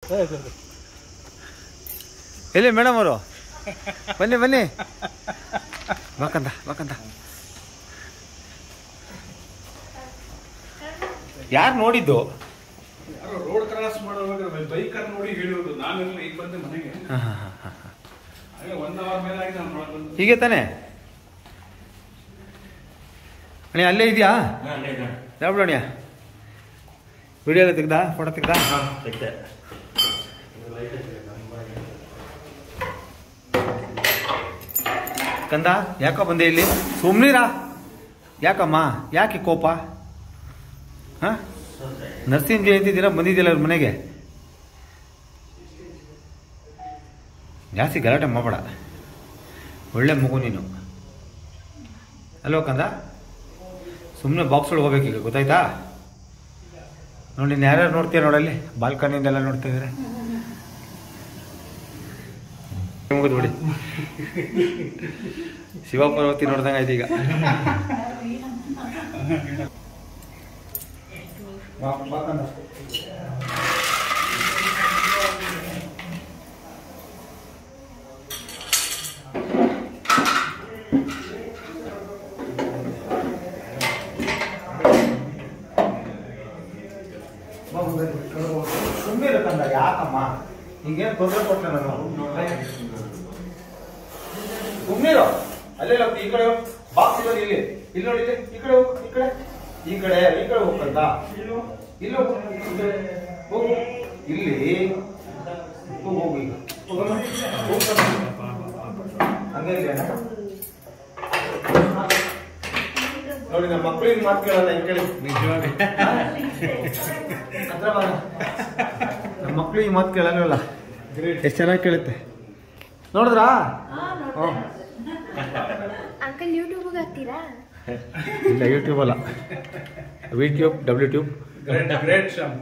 ಎಲ್ಲಿ ಮೇಡಮ್ ಅವರು ಬನ್ನಿ ಬನ್ನಿ ಬಾಕಂದ ಬಾಕಂದ ಯಾರು ನೋಡಿದ್ದು ಯಾರೋ ರೋಡ್ ಕ್ರಾಸ್ ಮಾಡುವಾಗ ಬೈಕರ್ ನೋಡಿ ಹೇಳಿರೋದು ನಾನೆಲ್ಲ ಈಗ ಬಂದೆ ಮನೆಗೆ ಹಾಂ ಹಾಂ ಹಾಂ ಹಾಂ ಹಾಗೆ ಒನ್ ಅವರ್ ಮೇಲೆ ಆಗಿ ನಾನು ಒಳಗೆ ಬಂದೆ ಹೀಗೆ ತಾನೆ ಅಣ್ಣ ಅಲ್ಲೇ ಇದೆಯಾ ಯಾವ ಅಣ್ಣ ವಿಡಿಯೋ ಎಲ್ಲ ತೆಗ್ದಾ ಫೋಟೋ ತೆಗ್ದಾ ಕಂದ ಯಾಕೋ ಬಂದೆ ಇಲ್ಲಿ ಸುಮ್ನಿರಾ ಯಾಕಮ್ಮ ಯಾಕೆ ಕೋಪ ಹಾ ನರಸಿಂಹ ಜಯಂತಿ ದಿನ ಬಂದಿದ್ದಿಲ್ಲ ಅವ್ರ ಮನೆಗೆ ಜಾಸ್ತಿ ಗಲಾಟೆ ಮಾಡಬೇಡ ಒಳ್ಳೆ ಮಗು ನೀನು ಅಲ್ವ ಕಂದ ಸುಮ್ಮನೆ ಬಾಕ್ಸ್ ಒಳಗೆ ಹೋಗ್ಬೇಕೀಗ ಗೊತ್ತಾಯ್ತಾ ನೋಡಿ ನೀನು ಯಾರ್ಯಾರು ನೋಡ್ತೀಯ ನೋಡಲ್ಲಿ ಬಾಲ್ಕನಿಯಿಂದೆಲ್ಲ ನೋಡ್ತಾ ಇದ್ದಾರೆ ಮುಗಿದು ಬಿಡಿ ಶಿವಪಾರ್ವತಿ ನೋಡ್ದಂಗೆ ಆಯ್ತು ಈಗ ಸುಮ್ಮನೆ ಕಂದ ಯಾಕಮ್ಮ ಹಿಂಗೇನು ತೊಂದರೆ ಕೊಟ್ಟೆ ನಾನು ಸುಮ್ಮನಿರೋ ಅಲ್ಲೇ ಹೋಗ್ತಿ ಈ ಕಡೆ ಬಾಕ್ಸ್ ಇರೋದು ಇಲ್ಲಿ ಇಲ್ಲಿ ನೋಡಿ ಇಲ್ಲಿ ಈ ಕಡೆ ಹೋಗು ಈ ಕಡೆ ಈ ಕಡೆ ಈ ಕಡೆ ಹೋಗ್ಕಂತ ಇಲ್ಲಿ ಹೋಗು ಈ ಕಡೆ. ಹೋಗು ಇಲ್ಲಿ ಹೋಗು ಹೋಗು ಈಗ ಹೋಗಮ್ಮ. ಹೋಗು ಕಣೋ. ಹಂಗೆ ಇರ್ಲಿ ಅಣ್ಣ. ನೋಡಿ ನಮ್ಮ ಮಕ್ಕಳಿಗೆ ಮಾತು ಕೇಳಲ್ಲ ಹಿಂಗ್ ಕೇಳಿ ಹತ್ರ ಬಾ. ನಮ್ಮ ಮಕ್ಕಳಿಗೆ ಮಾತು ಕೇಳಲ್ಲ ಎಷ್ಟು ಚೆನ್ನಾಗಿ ಕೇಳುತ್ತೆ ನೋಡಿದ್ರಾ ಹ್ಞೂ ಅಂಕಲ್ ಯೂಟ್ಯೂಬ್ಗೆ ಹಾಕ್ತೀರಾ ಇಲ್ಲ ಯೂಟ್ಯೂಬ್ ಅಲ್ಲ V tube W tube great great Shyam